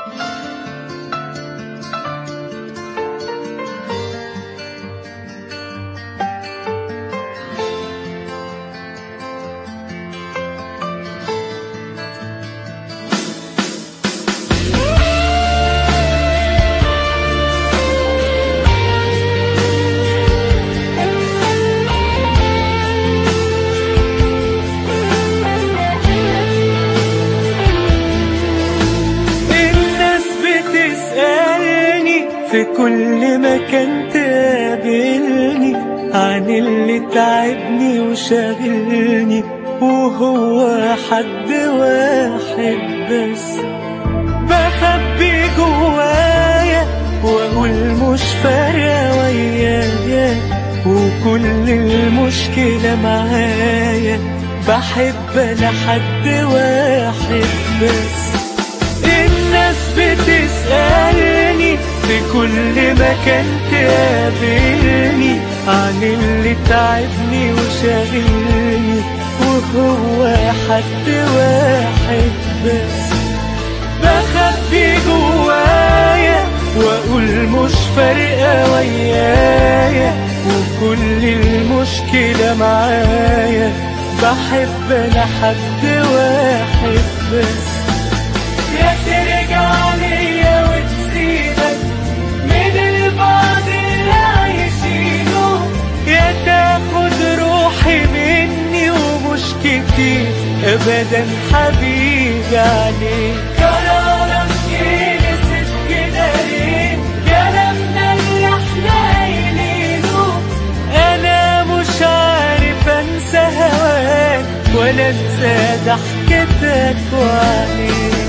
الناس بتسألني في كل مكان تقابلني عن اللي تعبني وشاغلني وهو حد واحد بس بخبي جوايا واقول مش فارقة ويايا وكل المشكلة معايا بحب انا حد واحد بس الناس بتسألني في كل مكان تقابلني عن اللي تعبني وشاغلني وهو حد واحد بس بخبي جوايا واقول مش فارقة ويايا وكل المشكلة معايا بحب انا حد واحد بس يا ترجع ليا وتسيبك من البعض اللي عايشينه يا تاخد روحي مني ومش كتير ابدا حبيبي عليك قرارك ينسف كده ليه كلامنا اللي احنا قايلينه انا مش عارف انسى هواك ولا انسى ضحكتك وعليك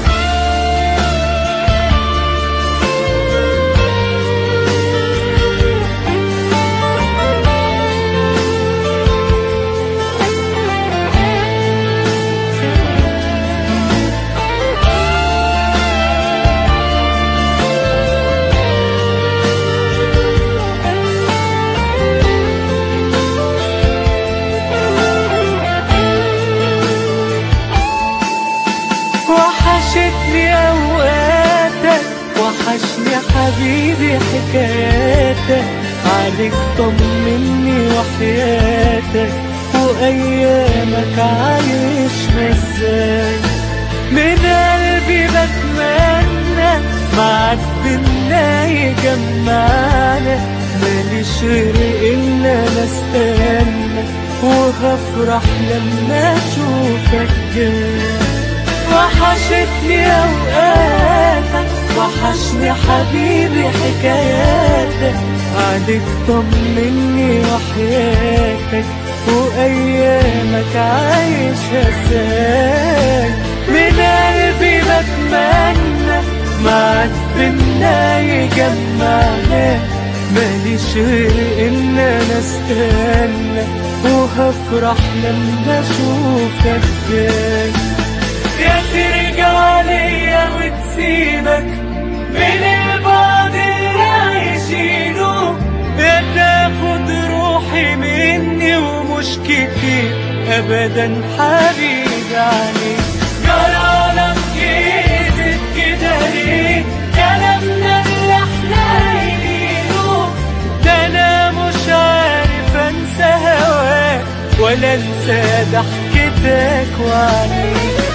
وحشتني اوقاتك وحشني حبيبي حكاياتك عليك طمني وحياتك وايامك عايشنا ازاي من قلبي بتمنى معاك بينا يجمعنا ماليش غير ان انا استنى وهفرح لما اشوفك جاي وحشتني اوقاتك وحشني حبيبي حكاياتك عليك طمني وحياتك وايامك عايشة ازاي من قلبي بتمنى معاك بينا يجمعنا ماليش غير ان انا استنى وهفرح لما اشوفك جاي يا ترجع ليا وتسيبك من البعض اللي عايشينه يا تاخد روحي مني ومش كتير ابدا حبيبي عليك جرالك يقسم كده ليه كلامنا اللي احنا قايلينه ده انا مش عارف انسى هواك ولا انسى ضحكتك وعليك